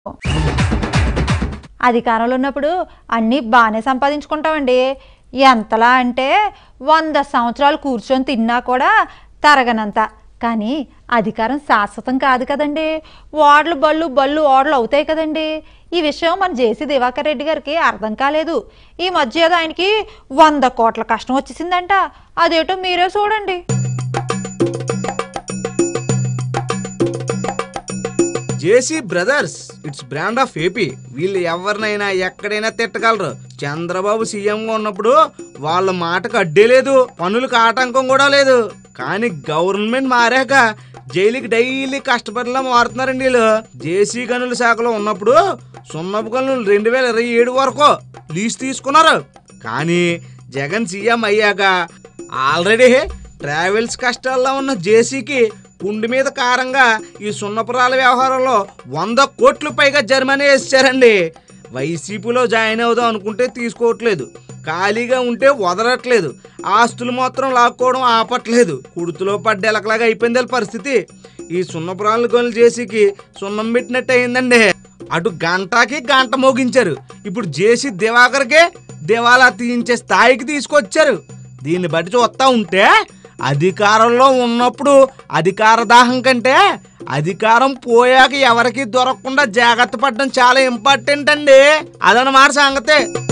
అధికారంలో ఉన్నప్పుడు అన్నీ బాగానే సంపాదించుకుంటామండి ఎంతలా అంటే వంద సంవత్సరాలు కూర్చొని తిన్నా కూడా తరగనంత కానీ అధికారం శాశ్వతం కాదు కదండి ఓడలు బళ్ళు బళ్ళు ఓడలు అవుతాయి కదండి ఈ విషయం మన జేసీ దివాకర్ రెడ్డి గారికి అర్థం కాలేదు ఈ మధ్య ఏదో ఆయనకి వంద కోట్ల కష్టం వచ్చేసిందంట అదేటో మీరే చూడండి JC brothers it's brand of AP వీళ్ళు ఎవరినైనా ఎక్కడైనా తిట్టగలరు చంద్రబాబు సీఎంగా ఉన్నప్పుడు వాళ్ళ మాటకు అడ్డే లేదు పనులకు ఆటంకం కూడా లేదు కానీ గవర్నమెంట్ మారాక జైలుకి డైలీ కష్టపడిలా మారుతున్నారండి వీళ్ళు జేసీ గనుల శాఖలో ఉన్నప్పుడు సున్నపు గనులు రెండు వేల ఇరవై ఏడు వరకు లీజ్ తీసుకున్నారు కానీ జగన్ సీఎం అయ్యాక ఆల్రెడీ ట్రావెల్స్ కష్టాల్లో ఉన్న జేసీకి పుండి మీద కారంగా ఈ సున్నపురాల వ్యవహారంలో వంద కోట్లు పైగా జరిమానా వేసారండి వైసీపీలో జాయిన్ అవుదాం అనుకుంటే తీసుకోవట్లేదు ఖాళీగా ఉంటే వదలట్లేదు ఆస్తులు మాత్రం లాక్కోవడం ఆపట్లేదు కుడుతులో పడ్డ ఎలకలాగా అయిపోయింది వీళ్ళ పరిస్థితి ఈ సున్నపురాలు కొనులు జేసీకి సున్నం పెట్టినట్టు అయిందండి అటు గంటకి గంట మోగించారు ఇప్పుడు జేసీ దివాకర్కే దివాలా తీయించే స్థాయికి తీసుకొచ్చారు దీన్ని బట్టి చూస్తా ఉంటే అధికారంలో ఉన్నప్పుడు అధికార దాహం కంటే అధికారం పోయాక ఎవరికి దొరకకుండా జాగ్రత్త పడడం చాలా ఇంపార్టెంట్ అండి అదనమాట సంగతే